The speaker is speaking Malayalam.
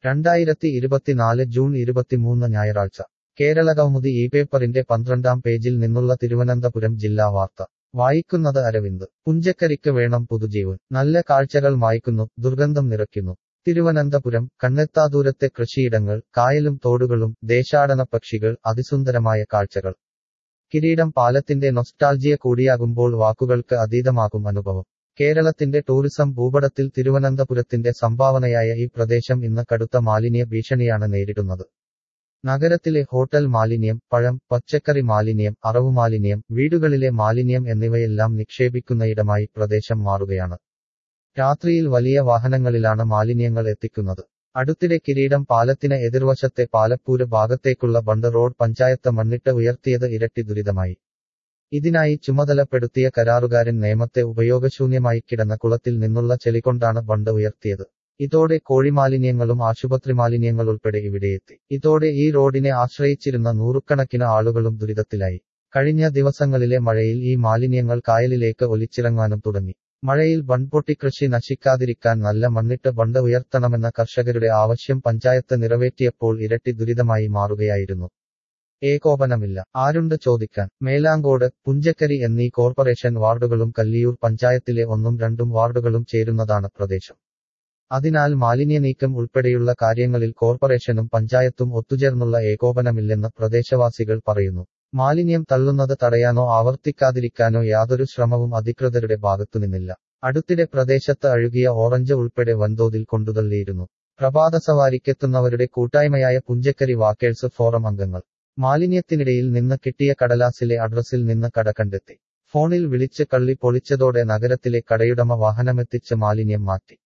രണ്ടായിരത്തി ഇരുപത്തിനാല് ജൂൺ ഇരുപത്തിമൂന്ന് ഞായറാഴ്ച കേരള കൗമുദി ഈ പേപ്പറിന്റെ പന്ത്രണ്ടാം പേജിൽ നിന്നുള്ള തിരുവനന്തപുരം ജില്ലാ വാർത്ത വായിക്കുന്നത് അരവിന്ദ് പുഞ്ചക്കരിക്ക് വേണം പുതുജീവൻ നല്ല കാഴ്ചകൾ മായ്ക്കുന്നു ദുർഗന്ധം നിറയ്ക്കുന്നു തിരുവനന്തപുരം കണ്ണെത്താദൂരത്തെ കൃഷിയിടങ്ങൾ കായലും തോടുകളും ദേശാടന പക്ഷികൾ അതിസുന്ദരമായ കാഴ്ചകൾ കിരീടം പാലത്തിന്റെ നൊസ്റ്റാൾജിയ കൂടിയാകുമ്പോൾ വാക്കുകൾക്ക് അതീതമാകും അനുഭവം കേരളത്തിന്റെ ടൂറിസം ഭൂപടത്തിൽ തിരുവനന്തപുരത്തിന്റെ സംഭാവനയായ ഈ പ്രദേശം ഇന്ന് കടുത്ത മാലിന്യ ഭീഷണിയാണ് നേരിടുന്നത് നഗരത്തിലെ ഹോട്ടൽ മാലിന്യം പഴം പച്ചക്കറി മാലിന്യം അറവുമാലിന്യം വീടുകളിലെ മാലിന്യം എന്നിവയെല്ലാം നിക്ഷേപിക്കുന്നയിടമായി പ്രദേശം മാറുകയാണ് രാത്രിയിൽ വലിയ വാഹനങ്ങളിലാണ് മാലിന്യങ്ങൾ എത്തിക്കുന്നത് അടുത്തിടെ കിരീടം പാലത്തിന് എതിർവശത്തെ പാലപ്പൂര് ഭാഗത്തേക്കുള്ള ബണ്ട് റോഡ് പഞ്ചായത്ത് മണ്ണിട്ട് ഉയർത്തിയത് ഇരട്ടി ദുരിതമായി ഇതിനായി ചുമതലപ്പെടുത്തിയ കരാറുകാരൻ നിയമത്തെ ഉപയോഗശൂന്യമായി കിടന്ന കുളത്തിൽ നിന്നുള്ള ചെളികൊണ്ടാണ് ബണ്ട് ഉയർത്തിയത് ഇതോടെ കോഴിമാലിന്യങ്ങളും ആശുപത്രി മാലിന്യങ്ങൾ ഉൾപ്പെടെ ഇവിടെയെത്തി ഇതോടെ ഈ റോഡിനെ ആശ്രയിച്ചിരുന്ന നൂറുകണക്കിന് ആളുകളും ദുരിതത്തിലായി കഴിഞ്ഞ ദിവസങ്ങളിലെ മഴയിൽ ഈ മാലിന്യങ്ങൾ കായലിലേക്ക് ഒലിച്ചിറങ്ങാനും തുടങ്ങി മഴയിൽ ബൺപൊട്ടി കൃഷി നശിക്കാതിരിക്കാൻ നല്ല മണ്ണിട്ട് ബണ്ട് ഉയർത്തണമെന്ന കർഷകരുടെ ആവശ്യം പഞ്ചായത്ത് നിറവേറ്റിയപ്പോൾ ഇരട്ടി ദുരിതമായി മാറുകയായിരുന്നു ഏകോപനമില്ല ആരുണ്ട് ചോദിക്കാൻ മേലാങ്കോട് പുഞ്ചക്കരി എന്നീ കോർപ്പറേഷൻ വാർഡുകളും കല്ലിയൂർ പഞ്ചായത്തിലെ ഒന്നും രണ്ടും വാർഡുകളും ചേരുന്നതാണ് പ്രദേശം അതിനാൽ മാലിന്യ നീക്കം ഉൾപ്പെടെയുള്ള കാര്യങ്ങളിൽ കോർപ്പറേഷനും പഞ്ചായത്തും ഒത്തുചേർന്നുള്ള ഏകോപനമില്ലെന്ന് പ്രദേശവാസികൾ പറയുന്നു മാലിന്യം തള്ളുന്നത് തടയാനോ ആവർത്തിക്കാതിരിക്കാനോ യാതൊരു ശ്രമവും അധികൃതരുടെ ഭാഗത്തുനിന്നില്ല അടുത്തിടെ പ്രദേശത്ത് അഴുകിയ ഓറഞ്ച് ഉൾപ്പെടെ വൻതോതിൽ കൊണ്ടുതള്ളിയിരുന്നു പ്രഭാത സവാരിക്കെത്തുന്നവരുടെ കൂട്ടായ്മയായ പുഞ്ചക്കരി വാക്കേഴ്സ് ഫോറം അംഗങ്ങൾ മാലിന്യത്തിനിടയിൽ നിന്ന് കിട്ടിയ കടലാസിലെ അഡ്രസ്സിൽ നിന്ന് കട കണ്ടെത്തി ഫോണിൽ വിളിച്ച് കള്ളി പൊളിച്ചതോടെ നഗരത്തിലെ കടയുടമ വാഹനമെത്തിച്ച് മാലിന്യം മാറ്റി